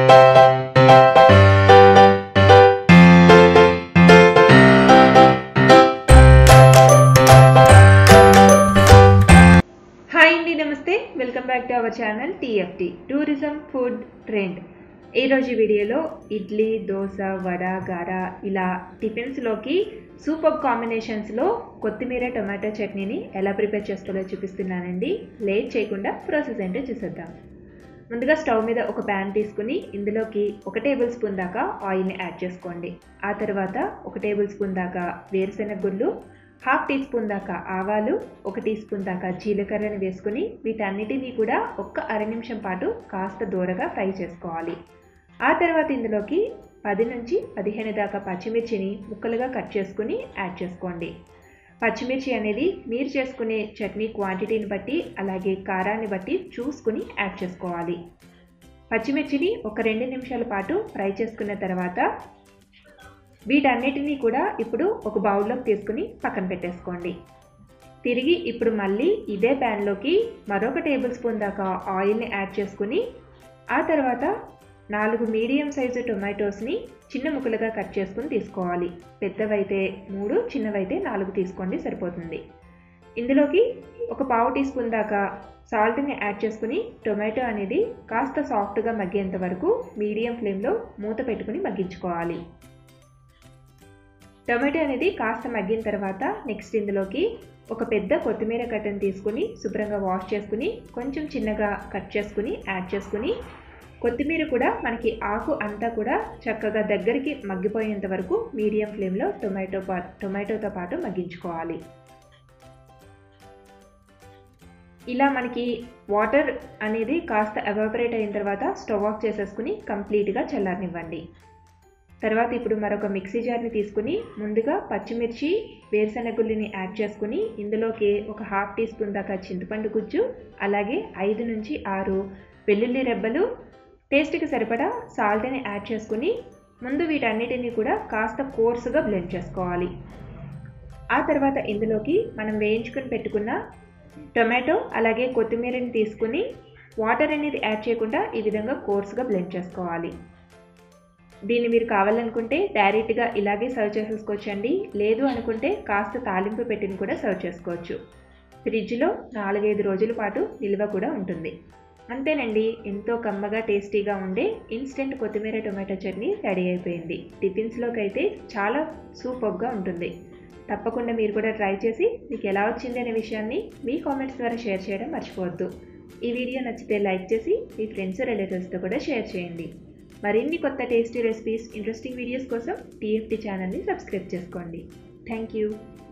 hi అండి namaste welcome back to our channel TFT tourism food trend ఈరోజు వీడియోలో ఇడ్లీ దోశ వడ గార ఇలా టిఫిన్స్లోకి సూపర్ కాంబినేషన్స్లో కొత్తిమీర టొమాటో చట్నీని ఎలా ప్రిపేర్ చేసుకోవాలో చూపిస్తున్నానండి లేట్ చేయకుండా ప్రాసెస్ ఏంటో చూసేద్దాం ముందుగా స్టవ్ మీద ఒక ప్యాన్ తీసుకుని ఇందులోకి ఒక టేబుల్ స్పూన్ దాకా ఆయిల్ని యాడ్ చేసుకోండి ఆ తర్వాత ఒక టేబుల్ స్పూన్ దాకా వేరుశెనగ గుళ్ళు హాఫ్ టీ స్పూన్ దాకా ఆవాలు ఒక టీ స్పూన్ దాకా జీలకర్రని వేసుకుని వీటన్నిటినీ కూడా ఒక్క అర నిమిషం పాటు కాస్త దూరగా ఫ్రై చేసుకోవాలి ఆ తర్వాత ఇందులోకి పది నుంచి పదిహేను దాకా పచ్చిమిర్చిని ముక్కలుగా కట్ చేసుకుని యాడ్ చేసుకోండి పచ్చిమిర్చి అనేది మీరు చేసుకునే చట్నీ క్వాంటిటీని బట్టి అలాగే కారాన్ని బట్టి చూసుకుని యాడ్ చేసుకోవాలి పచ్చిమిర్చిని ఒక రెండు నిమిషాల పాటు ఫ్రై చేసుకున్న తర్వాత వీటన్నిటినీ కూడా ఇప్పుడు ఒక బౌల్లోకి తీసుకుని పక్కన పెట్టేసుకోండి తిరిగి ఇప్పుడు మళ్ళీ ఇదే ప్యాన్లోకి మరొక టేబుల్ స్పూన్ దాకా ఆయిల్ని యాడ్ చేసుకుని ఆ తర్వాత నాలుగు మీడియం సైజు టొమాటోస్ని చిన్న ముక్కలుగా కట్ చేసుకుని తీసుకోవాలి పెద్దవైతే మూడు చిన్నవైతే నాలుగు తీసుకోండి సరిపోతుంది ఇందులోకి ఒక పావు టీ స్పూన్ దాకా సాల్ట్ని యాడ్ చేసుకుని టొమాటో అనేది కాస్త సాఫ్ట్గా మగ్గేంత వరకు మీడియం ఫ్లేమ్లో మూత పెట్టుకుని మగ్గించుకోవాలి టొమాటో అనేది కాస్త మగ్గిన తర్వాత నెక్స్ట్ ఇందులోకి ఒక పెద్ద కొత్తిమీర కట్టను తీసుకుని శుభ్రంగా వాష్ చేసుకుని కొంచెం చిన్నగా కట్ చేసుకుని యాడ్ చేసుకుని కొత్తిమీర కూడా మనకి ఆకు అంతా కూడా చక్కగా దగ్గరికి మగ్గిపోయేంత వరకు మీడియం ఫ్లేమ్లో టొమాటో పా టొమాటోతో పాటు మగ్గించుకోవాలి ఇలా మనకి వాటర్ అనేది కాస్త ఎవాపరేట్ అయిన తర్వాత స్టవ్ ఆఫ్ చేసేసుకుని కంప్లీట్గా చల్లారనివ్వండి తర్వాత ఇప్పుడు మరొక మిక్సీ జార్ని తీసుకుని ముందుగా పచ్చిమిర్చి వేరుశెనగుల్లిని యాడ్ చేసుకుని ఇందులోకి ఒక హాఫ్ టీ స్పూన్ దాకా చింతపండు గుజ్జు అలాగే ఐదు నుంచి ఆరు వెల్లుల్లి రెబ్బలు టేస్ట్కి సరిపడా సాల్ట్ని యాడ్ చేసుకుని ముందు వీటన్నిటిని కూడా కాస్త కోర్సుగా బ్లెండ్ చేసుకోవాలి ఆ తర్వాత ఇందులోకి మనం వేయించుకుని పెట్టుకున్న టొమాటో అలాగే కొత్తిమీరని తీసుకుని వాటర్ అనేది యాడ్ చేయకుండా ఈ విధంగా కోర్సుగా బ్లెండ్ చేసుకోవాలి దీన్ని మీరు కావాలనుకుంటే డైరెక్ట్గా ఇలాగే సర్వ్ చేసేసుకోవచ్చండి లేదు అనుకుంటే కాస్త తాలింపు పెట్టిని కూడా సర్వ్ చేసుకోవచ్చు ఫ్రిడ్జ్లో నాలుగైదు రోజుల పాటు నిల్వ కూడా ఉంటుంది అంతేనండి ఎంతో కమ్మగా టేస్టీగా ఉండే ఇన్స్టెంట్ కొత్తిమీర టొమాటో చట్నీ రెడీ అయిపోయింది టిఫిన్స్లోకి అయితే చాలా సూపర్గా ఉంటుంది తప్పకుండా మీరు కూడా ట్రై చేసి మీకు ఎలా వచ్చింది అనే విషయాన్ని మీ కామెంట్స్ ద్వారా షేర్ చేయడం మర్చిపోవద్దు ఈ వీడియో నచ్చితే లైక్ చేసి మీ ఫ్రెండ్స్ రిలేటివ్స్తో కూడా షేర్ చేయండి మరిన్ని కొత్త టేస్టీ రెసిపీస్ ఇంట్రెస్టింగ్ వీడియోస్ కోసం టీఎఫ్టీ ఛానల్ని సబ్స్క్రైబ్ చేసుకోండి థ్యాంక్ యూ